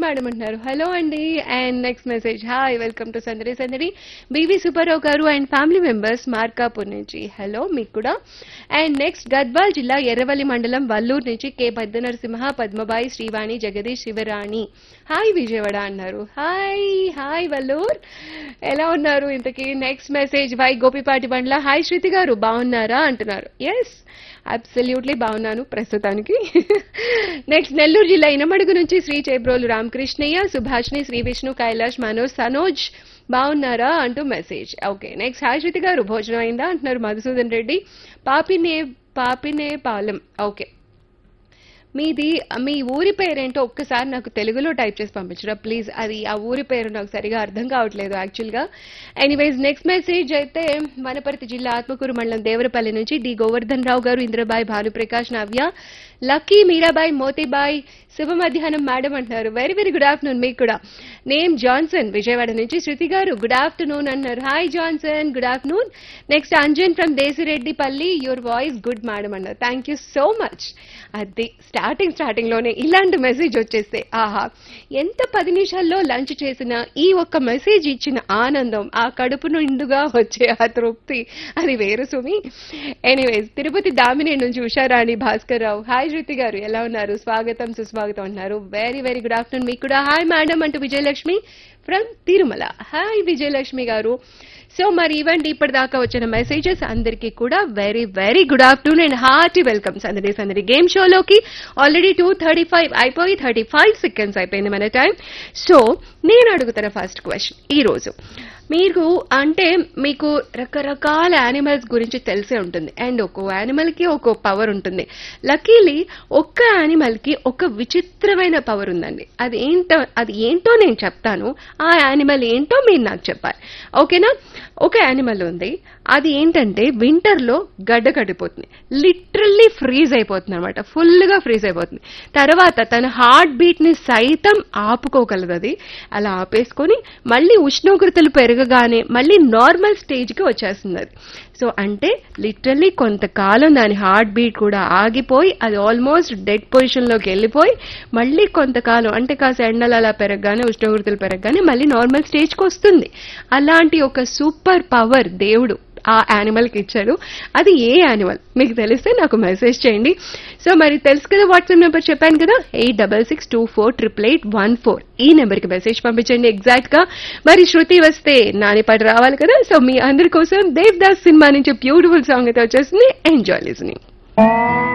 madam అంటున్నారు hello అండి and next message hi welcome to Sandadi Sandadi BV Subbarao గారు అండ్ ఫ్యామిలీ మెంబర్స్ మార్కాపూర్ నుంచి హలో మీకు కూడా అండ్ నెక్స్ట్ గద్వాల్ జిల్లా ఎర్రవల్లి మండలం వల్లూరు నుంచి కే పెద్ద నరసింహ పద్మబాయి శ్రీవాణి జగదీష్ శివరాణి హాయ్ విజయవాడ అన్నారు హాయ్ హాయ్ వల్లూర్ ఎలా ఉన్నారు ఇంతకీ next message by Gopipati Bandla hi Shruti garu బాగున్నారా అంటున్నారు ఎస్ అబ్సల్యూట్లీ బాగున్నాను ప్రస్తుతానికి నెక్స్ట్ నెల్లూరు జిల్లా ఇనమడుగు నుంచి శ్రీ చేబ్రోలు రామకృష్ణయ్య సుభాష్ని శ్రీ విష్ణు కైలాష్ మనోజ్ సనోజ్ బాగున్నారా అంటూ message okay next hi Shruti garu భోజనం అయిందా అంటున్నారు మధుసూదన్ రెడ్డి పాపినే పాపినే పాలెం ఓకే మీది మీ ఊరి పేరేంటో ఒక్కసారి నాకు తెలుగులో టైప్ చేసి పంపించరా ప్లీజ్ అది ఆ ఊరి పేరు నాకు సరిగా అర్థం కావట్లేదు యాక్చువల్గా ఎనీవేస్ నెక్స్ట్ మెసేజ్ అయితే వనపర్తి జిల్లా ఆత్మకూరు మండలం దేవరపల్లి నుంచి డి గోవర్ధన్ రావు గారు ఇంద్రబాయ్ భానుప్రకాష్ నవ్య లక్కీ మీరాబాయ్ మోతీబాయ్ శుభ మధ్యాహ్నం మేడం అంటున్నారు వెరీ వెరీ గుడ్ ఆఫ్టర్నూన్ మీకు కూడా నేమ్ జాన్సన్ విజయవాడ నుంచి శృతి గారు గుడ్ ఆఫ్టర్నూన్ అన్నారు hi Johnson good afternoon next Anjan from Desireddipalli your voice good madam అన్నారు థ్యాంక్ యూ సో మచ్ అది స్టార్టింగ్ స్టార్టింగ్ లోనే ఇలాంటి మెసేజ్ వచ్చేస్తే ఆహా ఎంత పది నిమిషాల్లో లంచ్ చేసిన ఈ ఒక్క మెసేజ్ ఇచ్చిన ఆనందం ఆ కడుపు నిండుగా వచ్చే ఆ తృప్తి అది వేరు సుమి ఎనీవేస్ తిరుపతి దామిని నుంచి ఉషారాణి భాస్కర్ రావు హాయ్ శృతి గారు ఎలా ఉన్నారు స్వాగతం సుస్వాగతం అంటున్నారు వెరీ వెరీ గుడ్ ఆఫ్టర్నూన్ మీకు కూడా హాయ్ మేడం అంటూ Vijayalakshmi from Tirumala hi Vijayalakshmi garu so మరి ఇవ్వండి ఇప్పటిదాకా వచ్చిన మెసేజెస్ అందరికీ కూడా very very good afternoon and hearty welcome Sandadi Sandadi game షోలోకి ఆల్రెడీ టూ థర్టీ ఫైవ్ అయిపోయి థర్టీ ఫైవ్ సెకండ్స్ అయిపోయింది మన టైం సో నేను అడుగుతున్న ఫస్ట్ క్వశ్చన్ ఈ రోజు మీరు అంటే మీకు రకరకాల యానిమల్స్ గురించి తెలిసే ఉంటుంది అండ్ ఒక్కో యానిమల్ కి ఒక్కో పవర్ ఉంటుంది లక్కీలీ ఒక్క యానిమల్ కి ఒక విచిత్రమైన పవర్ ఉందండి అది ఏంటో అది ఏంటో నేను చెప్తాను ఆ యానిమల్ ఏంటో మీరు నాకు చెప్పాలి ఓకేనా ఒక యానిమల్ ఉంది అది ఏంటంటే వింటర్ లో గడ్డ కట్టిపోతుంది లిటరల్లీ ఫ్రీజ్ అయిపోతుంది అనమాట ఫుల్ గా ఫ్రీజ్ అయిపోతుంది తర్వాత తన హార్ట్ బీట్ ని సైతం ఆపుకోగలదు అది అలా ఆపేసుకొని మళ్ళీ ఉష్ణోగ్రతలు పెరగగానే మళ్ళీ నార్మల్ స్టేజ్ కి వచ్చేస్తుంది అది సో అంటే లిటరల్లీ కొంతకాలం దాని హార్ట్ బీట్ కూడా ఆగిపోయి అది ఆల్మోస్ట్ డెడ్ పొజిషన్ లోకి వెళ్ళిపోయి మళ్ళీ కొంతకాలం అంటే కాస్త ఎండలు అలా పెరగగానే ఉష్ణోగ్రతలు పెరగగానే మళ్ళీ నార్మల్ స్టేజ్కి వస్తుంది అలాంటి ఒక సూపర్ పవర్ దేవుడు ఆ యానిమల్ కి ఇచ్చాడు అది ఏ యానిమల్ మీకు తెలిస్తే నాకు మెసేజ్ చేయండి సో మరి తెలుసు కదా వాట్సాప్ నెంబర్ చెప్పాను కదా eight double six two four triple eight one four ఈ నెంబర్ కి మెసేజ్ పంపించండి ఎగ్జాక్ట్ గా మరి శృతి వస్తే నానిపాటి రావాలి కదా సో మీ అందరి కోసం దేవ్ దాస్ సినిమా నుంచి బ్యూటిఫుల్ సాంగ్ అయితే వచ్చేసింది ఎంజాయ్ లిజనింగ్